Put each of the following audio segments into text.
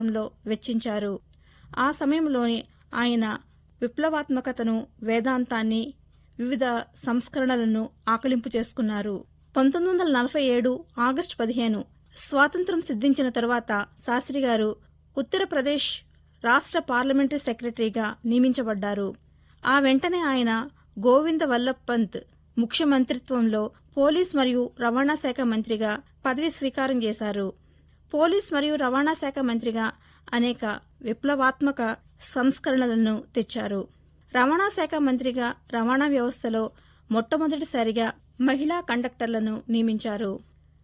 లో వెచ్చించారు ఆ సమయంలోనే ఆయన విప్లవాత్మకతను వేదాంతాన్ని వివిధ సంస్కరణలను ఆకలింపు చేసుకున్నారు పంతొమ్మిది వందల నలభై ఏడు ఆగస్టు పదిహేను స్వాతంత్రం సిద్ధించిన తరువాత శాస్త్రి గారు ఉత్తరప్రదేశ్ రాష్ట్ర పార్లమెంటరీ సెక్రటరీగా నియమించబడ్డారు ఆ వెంటనే ఆయన గోవింద వల్లభ్ పంత్ ముఖ్యమంత్రిత్వంలో పోలీస్ మరియు రవాణా శాఖ మంత్రిగా పదవి స్వీకారం చేశారు పోలీస్ మరియు రవాణా శాఖ మంత్రిగా అనేక విప్లవాత్మక సంస్కరణలను తెచ్చారు రవాణా శాఖ మంత్రిగా రవాణా వ్యవస్థలో మొట్టమొదటిసారిగా మహిళా కండక్టర్లను నియమించారు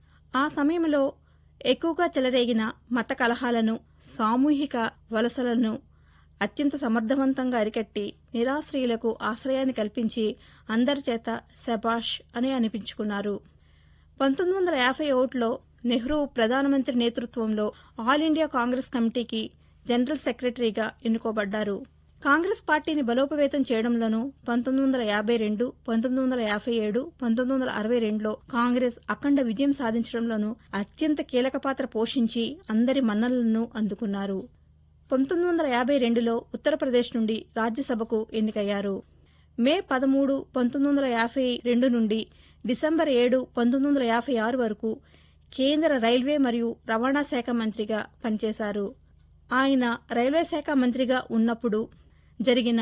ఆ సమయంలో ఎక్కువగా చెలరేగిన మత కలహాలను సామూహిక వలసలను అత్యంత సమర్థవంతంగా అరికట్టి నిరాశ్రయులకు ఆశ్రయాన్ని కల్పించి అందరి చేత శబాష్ అని అనిపించుకున్నారు పంతొమ్మిది వందల యాభై ఒకటిలో నెహ్రూ ప్రధానమంత్రి నేతృత్వంలో ఆల్ ఇండియా కాంగ్రెస్ కమిటీకి జనరల్ సెక్రటరీగా ఎన్నుకోబడ్డారు కాంగ్రెస్ పార్టీని బలోపేతం చేయడంలోనూ పంతొమ్మిది వందల యాభై రెండు పంతొమ్మిది వందల యాభై ఏడు పంతొమ్మిది వందల అరవై రెండులో కాంగ్రెస్ అఖండ విజయం సాధించడంలోనూ అత్యంత కీలక పాత్ర పోషించి అందరి మన్ననలను అందుకున్నారు పంతొమ్మిది వందల యాభై రెండులో ఉత్తరప్రదేశ్ నుండి రాజ్యసభకు ఎన్నికయ్యారు మే పదమూడు పంతొమ్మిది వందల యాభై రెండు నుండి డిసెంబర్ ఏడు పంతొమ్మిది వందల యాభై ఆరు వరకు కేంద్ర రైల్వే మరియు రవాణా శాఖ మంత్రిగా పనిచేశారు ఆయన రైల్వే శాఖ మంత్రిగా ఉన్నప్పుడు జరిగిన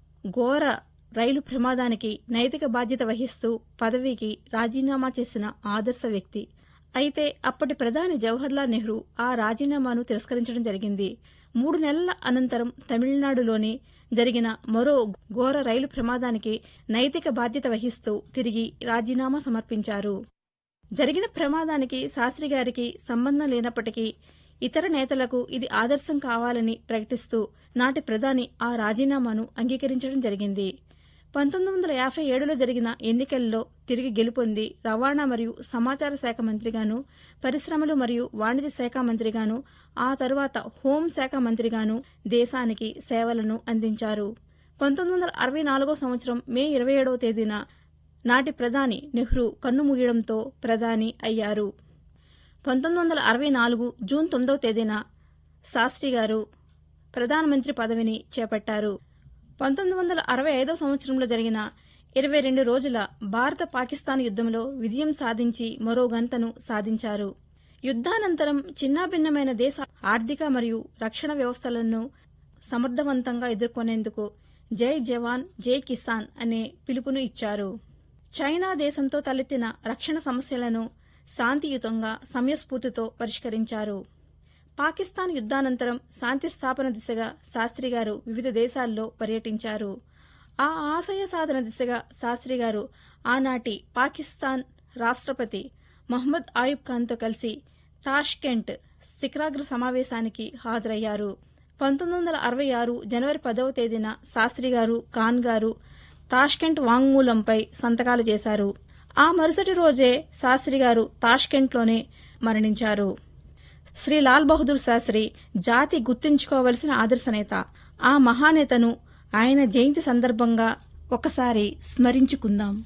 ఘోర రైలు ప్రమాదానికి నైతిక బాధ్యత వహిస్తూ పదవికి రాజీనామా చేసిన ఆదర్శ వ్యక్తి అయితే అప్పటి ప్రధాని జవహర్లాల్ నెహ్రూ ఆ రాజీనామాను తిరస్కరించడం జరిగింది మూడు నెలల అనంతరం తమిళనాడులోని జరిగిన మరో ఘోర రైలు ప్రమాదానికి నైతిక బాధ్యత వహిస్తూ తిరిగి రాజీనామా సమర్పించారు జరిగిన ప్రమాదానికి శాస్త్రి గారికి సంబంధం లేనప్పటికీ ఇతర నేతలకు ఇది ఆదర్శం కావాలని ప్రకటిస్తూ నాటి ప్రధాని ఆ రాజీనామాను అంగీకరించడం జరిగింది పంతొమ్మిది వందల యాభై ఏడులో జరిగిన ఎన్నికల్లో తిరిగి గెలుపొంది రవాణా మరియు సమాచార శాఖ మంత్రిగాను పరిశ్రమలు మరియు వాణిజ్య శాఖ మంత్రిగాను ఆ తరువాత హోం శాఖ మంత్రిగాను దేశానికి సేవలను అందించారు పంతొమ్మిది వందల అరవై నాలుగో సంవత్సరం మే ఇరవై ఏడవ తేదీన నాటి ప్రధాని నెహ్రూ కన్నుమూయడంతో ప్రధాని అయ్యారు పంతొమ్మిది వందల అరవై నాలుగు జూన్ తొమ్మిదవ తేదీన శాస్త్రి గారు ప్రధానమంత్రి పదవిని చేపట్టారు పంతొమ్మిది వందల అరవై ఐదవ సంవత్సరంలో జరిగిన ఇరవై రెండు రోజుల భారత పాకిస్తాన్ యుద్ధంలో విజయం సాధించి మరో గంతను సాధించారు యుద్ధానంతరం చిన్నాభిన్నమైన దేశ ఆర్థిక మరియు రక్షణ వ్యవస్థలను సమర్థవంతంగా ఎదుర్కొనేందుకు జై జవాన్ జై కిసాన్ అనే పిలుపును ఇచ్చారు చైనా దేశంతో తలెత్తిన రక్షణ సమస్యలను శాంతియుతంగా సమయస్ఫూర్తితో పరిష్కరించారు పాకిస్తాన్ యుద్ధానంతరం శాంతి స్థాపన దిశగా శాస్త్రి గారు వివిధ దేశాల్లో పర్యటించారు ఆ ఆశయ సాధన దిశగా శాస్త్రి గారు ఆనాటి పాకిస్తాన్ రాష్ట్రపతి మహ్మద్ ఆయుబ్ ఖాన్తో కలిసి తాష్కెంట్ శిఖరాగ్ర సమావేశానికి హాజరయ్యారు పంతొమ్మిది వందల అరవై ఆరు జనవరి పదవ తేదీన శాస్త్రి గారు ఖాన్ గారు తాష్కెంట్ వాంగ్మూలంపై సంతకాలు చేశారు ఆ మరుసటి రోజే శాస్త్రి గారు తాష్కెంట్లోనే మరణించారు శ్రీ లాల్ బహదూర్ శాస్త్రి జాతి గుర్తుంచుకోవలసిన ఆదర్శనేత ఆ మహానేతను ఆయన జయంతి సందర్భంగా ఒకసారి స్మరించుకుందాం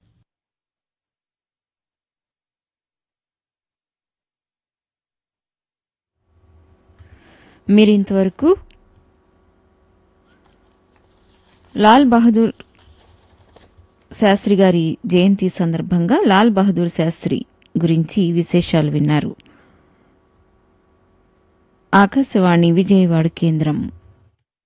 మీరింతవరకు లాల్ బహదూర్ శాస్త్రి గారి జయంతి సందర్భంగా లాల్ బహదూర్ శాస్త్రి గురించి విశేషాలు విన్నారు ఆకాశవాణి విజయవాడ కేంద్రం